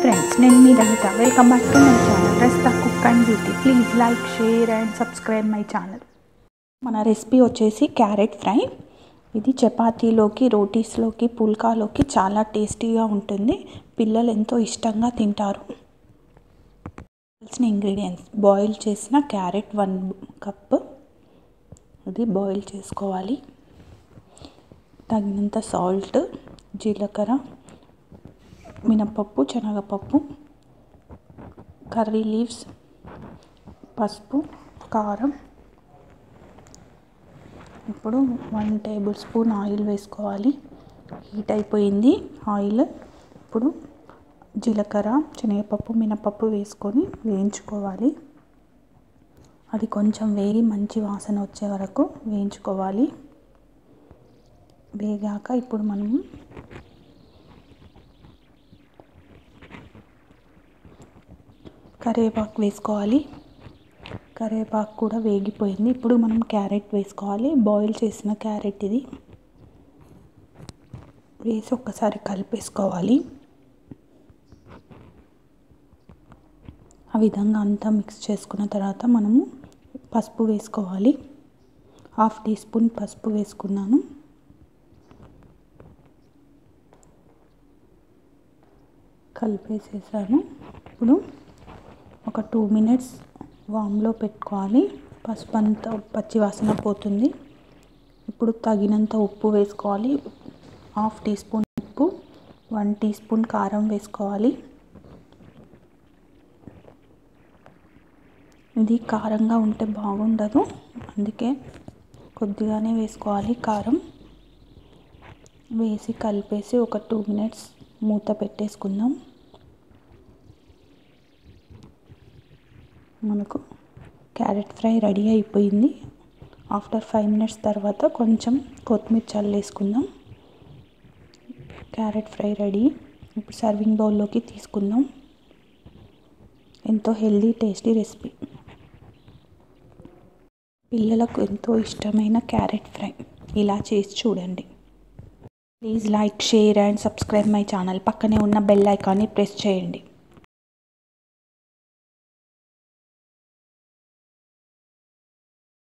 friends నేను మీ Rahita welcome back to my channel రెస్తా cook and beauty please like share and subscribe my channel మన recipe వచ్చేసి carrot fry ఇది చపాతీలోకి రోటీస్లోకి పుల్కాలోకి చాలా టేస్టీగా ఉంటుంది పిల్లలు ఎంతో ఇష్టంగా తింటారు కావాల్సిన ఇంగ్రీడియంట్స్ బాయిల్ చేసిన క్యారెట్ వన్ కప్ ఇది బాయిల్ చేసుకోవాలి తగినంత సాల్ట్ జీలకర్ర మినపప్పు శనగపప్పు కర్రీ లీవ్స్ పసుపు కారం ఇప్పుడు వన్ టేబుల్ స్పూన్ ఆయిల్ వేసుకోవాలి హీట్ అయిపోయింది ఆయిల్ ఇప్పుడు జీలకర్ర శనగపప్పు మినపప్పు వేసుకొని వేయించుకోవాలి అది కొంచెం వేగి మంచి వాసన వచ్చే వరకు వేయించుకోవాలి వేగాక ఇప్పుడు మనము కరివేపాకు వేసుకోవాలి కరివేపాకు కూడా వేగిపోయింది ఇప్పుడు మనం క్యారెట్ వేసుకోవాలి బాయిల్ చేసిన క్యారెట్ ఇది వేసి ఒక్కసారి కలిపేసుకోవాలి ఆ విధంగా అంతా మిక్స్ చేసుకున్న తర్వాత మనము పసుపు వేసుకోవాలి హాఫ్ టీ స్పూన్ పసుపు వేసుకున్నాను కలిపేసేసాను ఇప్పుడు ఒక టూ మినిట్స్ వామ్లో పెట్టుకోవాలి పసుపు అంతా పచ్చి వాసన పోతుంది ఇప్పుడు తగినంత ఉప్పు వేసుకోవాలి హాఫ్ టీ స్పూన్ ఉప్పు వన్ టీ స్పూన్ కారం వేసుకోవాలి ఇది కారంగా ఉంటే బాగుండదు అందుకే కొద్దిగానే వేసుకోవాలి కారం వేసి కలిపేసి ఒక టూ మినిట్స్ మూత పెట్టేసుకుందాం మనకు క్యారెట్ ఫ్రై రెడీ అయిపోయింది ఆఫ్టర్ ఫైవ్ మినిట్స్ తర్వాత కొంచెం కొత్తిమీర చల్లేసుకుందాం క్యారెట్ ఫ్రై రెడీ ఇప్పుడు సర్వింగ్ బౌల్లోకి తీసుకుందాం ఎంతో హెల్దీ టేస్టీ రెసిపీ పిల్లలకు ఎంతో ఇష్టమైన క్యారెట్ ఫ్రై ఇలా చేసి చూడండి please like share and subscribe my channel పక్కనే ఉన్న బెల్ ఐకాన్ని ప్రెస్ చేయండి